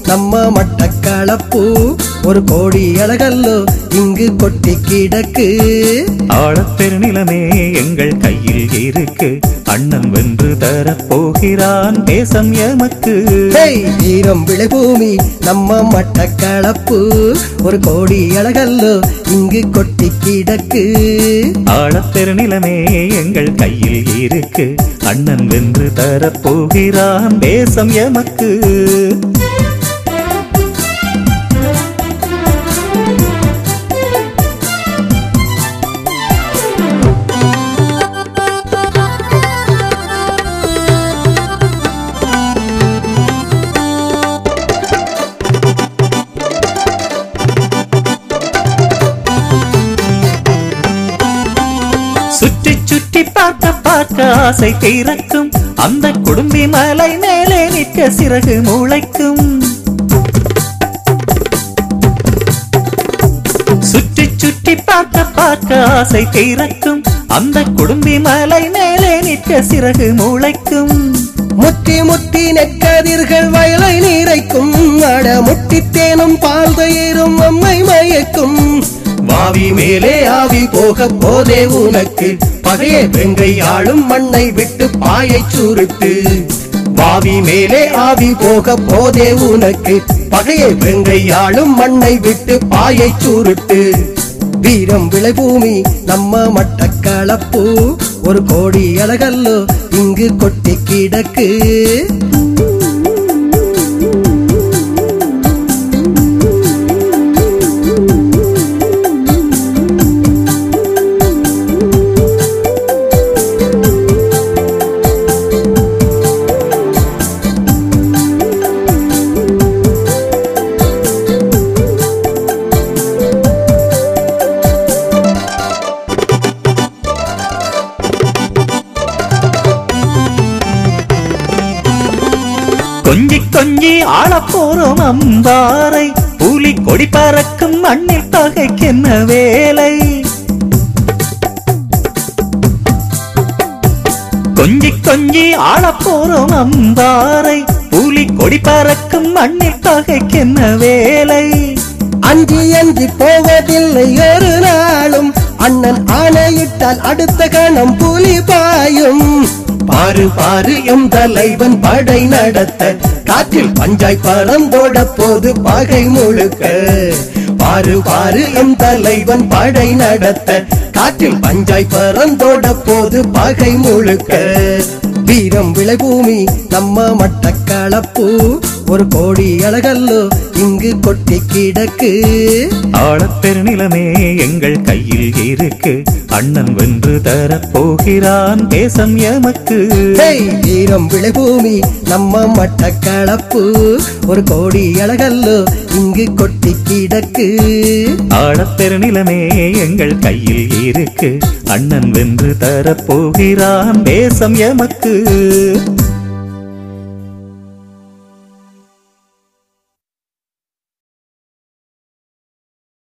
நம்ம மட்டக்களப்பு ஒரு கோடி அழகல்லோ இங்கு கொட்டி கிடக்கு ஆழப்பெருநிலமே எங்கள் கையில் இருக்கு அண்ணன் வென்று தரப் போகிறான் தேசம் எமக்கு ஹேய், வீரம் விளைபூமி நம்ம மட்டக்களப்பு ஒரு கோடி அழகல்லோ இங்கு கொட்டி கிடக்கு ஆழப்பெருநிலமே எங்கள் கையில் இருக்கு அண்ணன் வென்று தரப் போகிறான் தேசம் எமக்கு சுற்றி சுற்றி பார்க்க பார்க்க ஆசை தீரக்கும் அந்த குடும்பி மலை மேலே நிற்க சிறகு முளைக்கும் சுற்றி சுற்றி பார்க்க பார்க்க ஆசை தீரக்கும் அந்த குடும்பி மலை மேலே நிற்க சிறகு முளைக்கும் முத்தி முத்தி நெக்கதிர்கள் வயலை நீரைக்கும் அட முட்டி தேனும் பால் தயிரும் அம்மை மயக்கும் வாவி மேலே ஆவி போக போதே உனக்கு பகைய வெங்கை ஆளும் மண்ணை விட்டு பாயை சுருட்டு வாவி மேலே ஆவி போக போதே உனக்கு பகைய வெங்கை ஆளும் மண்ணை விட்டு பாயை சுருட்டு வீரம் விளைபூமி நம்ம மட்டக்களப்பு ஒரு கோடி அழகல்லோ இங்கு கொட்டி கிடக்கு கொஞ்சி கொஞ்சி ஆளப் போறோம் அம்பாரை புலி கொடி பறக்கும் மண்ணில் பகைக்கென்ன வேலை கொஞ்சி கொஞ்சி ஆளப் போறோம் அம்பாரை புலி கொடி பறக்கும் மண்ணில் பகைக்கென்ன வேலை அஞ்சி அஞ்சி போவதில்லை ஒரு நாளும் அண்ணன் ஆணையிட்டால் அடுத்த கணம் புலி பாயும் பாரு பாரு எம் தலைவன் படை நடத்த காற்றில் பஞ்சாய் பறந்தோட போது பகை முழுக்க பாரு பாரு எம் தலைவன் படை நடத்த காற்றில் பஞ்சாய் பறந்தோட போது பகை முழுக்க வீரம் விளைபூமி நம்ம மட்டக்களப்பு ஒரு கோடி அழகல்லோ இங்கு கொட்டி கிடக்கு ஆழப்பெருநிலமே எங்கள் கையில் இருக்கு அண்ணன் வென்று தரப் போகிறான் தேசம் எமக்கு ஹேய், வீரம் விளைபூமி நம்ம மட்டக்களப்பு ஒரு கோடி அழகல்லோ இங்கு கொட்டி கிடக்கு ஆழப்பெருநிலமே எங்கள் கையில் இருக்கு அண்ணன் வென்று தரப் போகிறான் தேசம் எமக்கு